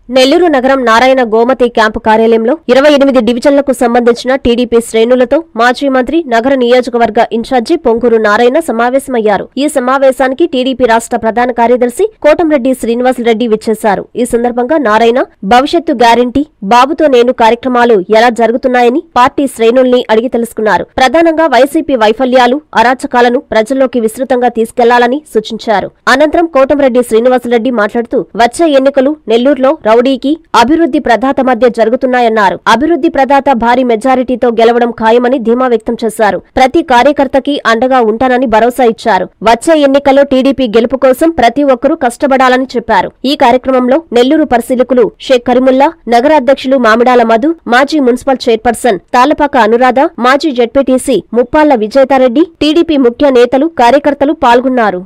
నెల్లూరు నగరం నారాయణ గోమతి క్యాంపు కార్యాలయంలో ఇరవై ఎనిమిది డివిజన్లకు సంబంధించిన టీడీపీ శ్రేణులతో మాజీ మంత్రి నగర నియోజకవర్గ ఇన్ఛార్జి పొంగూరు నారాయణ సమావేశమయ్యారు ఈ సమావేశానికి టీడీపీ రాష్ట్ర ప్రధాన కార్యదర్శి కోటంరెడ్డి శ్రీనివాసరెడ్డి విచ్చేశారు ఈ సందర్భంగా నారాయణ భవిష్యత్తు గ్యారంటీ బాబుతో నేను కార్యక్రమాలు ఎలా జరుగుతున్నాయని పార్టీ శ్రేణుల్ని అడిగి తెలుసుకున్నారు ప్రధానంగా వైసీపీ వైఫల్యాలు అరాచకాలను ప్రజల్లోకి విస్తృతంగా తీసుకెళ్లాలని సూచించారు అనంతరం కోటంరెడ్డి శ్రీనివాసరెడ్డి మాట్లాడుతూ వచ్చే ఎన్నికలు నెల్లూరులో రౌడీకి అభివృద్ధి ప్రదాత మధ్య జరుగుతున్నాయన్నారు అభివృద్ధి ప్రదాత భారీ మెజారిటీతో గెలవడం ఖాయమని ధీమా వ్యక్తం చేశారు ప్రతి కార్యకర్తకి అండగా ఉంటానని భరోసా ఇచ్చారు వచ్చే ఎన్నికల్లో టీడీపీ గెలుపు కోసం ప్రతి ఒక్కరూ కష్టపడాలని చెప్పారు ఈ కార్యక్రమంలో నెల్లూరు పరిశీలకులు షేక్ కరీముల్లా నగర అధ్యక్షులు మామిడాల మధు మాజీ మున్సిపల్ చైర్పర్సన్ తాలపాక అనురాధ మాజీ జడ్పీటీసీ ముప్పాళ్ల విజేతారెడ్డి టీడీపీ ముఖ్య నేతలు కార్యకర్తలు పాల్గొన్నారు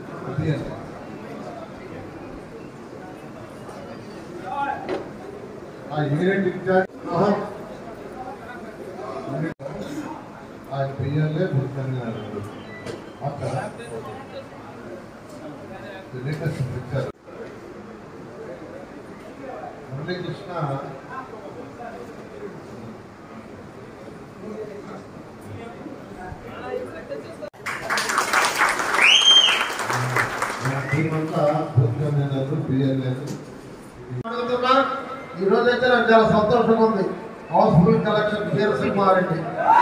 ఆ యూనిట్ ఇన్ఛార్జ్ ఆ పిఎల్ఏ గుర్తున్నారు అక్కడ లేటెస్ట్ పిక్చర్ మురళీకృష్ణ టీం అంతా గుర్తున్నారు పిఎల్ఏ అడుగుతున్నా ఈ రోజు అయితే నాకు చాలా సంతోషంగా ఉంది హౌస్ఫుల్ కలెక్షన్ వీర సింహారెడ్డి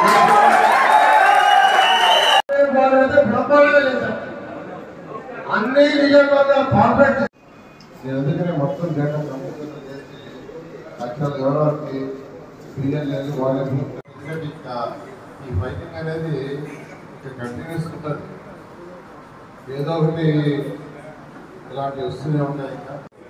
వాళ్ళైతే బ్రహ్మాండంగా చేశారు. అన్ని నిజంగా పర్ఫెక్ట్ నేను అందుకనే మొత్తం జెండా కంప్యూటర్ చేసి అక్షరాలు ఎవరెవరికి పిఎల్ఎల్ వాళ్ళకి ఎందుకంటే ఇంకా ఈ ఫైటింగ్ అనేది ఇంకా కంటిన్యూస్ ఉంటుంది ఏదో ఒకటి ఇలాంటివి వస్తూనే ఉంటాయి ఇంకా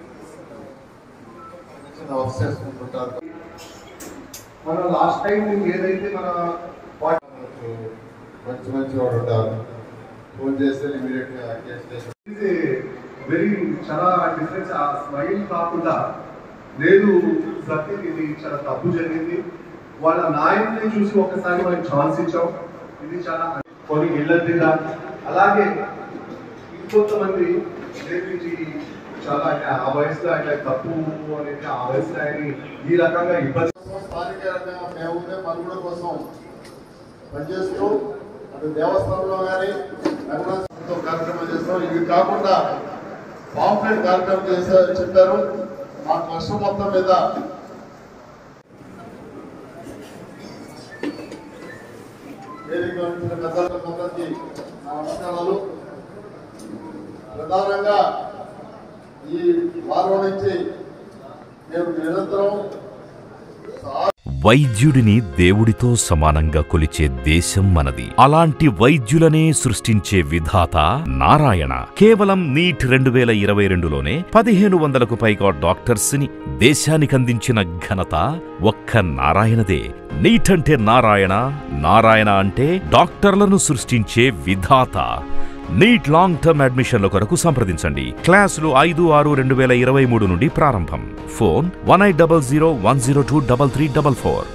చిన్న వర్క్ చేసుకుంటుంటారు మన లాస్ట్ టైం ఏదైతే మన మనకు మంచి మంచి వాడు ఉంటారు ఫోన్ చేస్తే ఇమీడియట్ గా కేసు చేసి ఇది వెరీ చాలా డిఫరెన్స్ ఆ స్మైల్ కాకుండా లేదు సత్యం ఇది చాలా తప్పు జరిగింది వాళ్ళ నాయకుని చూసి ఒకసారి మనం ఛాన్స్ ఇచ్చాం ఇది చాలా కొన్ని ఇళ్ళ దిగా అలాగే ఇంకొంతమంది లేదు ఇది చాలా అంటే ఆ వయసులో అంటే తప్పు అనేది ఆ వయసులో ఆయన్ని ఈ రకంగా ఇబ్బంది స్థానికంగా మేము మనుగడ కోసం పనిచేస్తూ అటు దేవస్థానంలో కానీ రంగనాథంతో కార్యక్రమం చేస్తాం ఇవి కాకుండా పాంప్లెట్ కార్యక్రమం చేశారు చెప్పారు మా కష్టం మొత్తం మీద వేదిక ఉంచిన పెద్దలందరికీ నా నమస్కారాలు ప్రధానంగా ఈ వారం నుంచి మేము నిరంతరం సా- వైద్యుడిని దేవుడితో సమానంగా కొలిచే దేశం మనది అలాంటి వైద్యులనే సృష్టించే విధాత నారాయణ కేవలం నీట్ రెండు వేల ఇరవై రెండులోనే పదిహేను వందలకు పైగా డాక్టర్స్ ని దేశానికి అందించిన ఘనత ఒక్క నారాయణదే నీట్ అంటే నారాయణ నారాయణ అంటే డాక్టర్లను సృష్టించే విధాత నీట్ లాంగ్ టర్మ్ అడ్మిషన్ల కొరకు సంప్రదించండి క్లాసులు ఐదు ఆరు రెండు వేల ఇరవై మూడు నుండి ప్రారంభం phone one eight double zero one zero two double three double four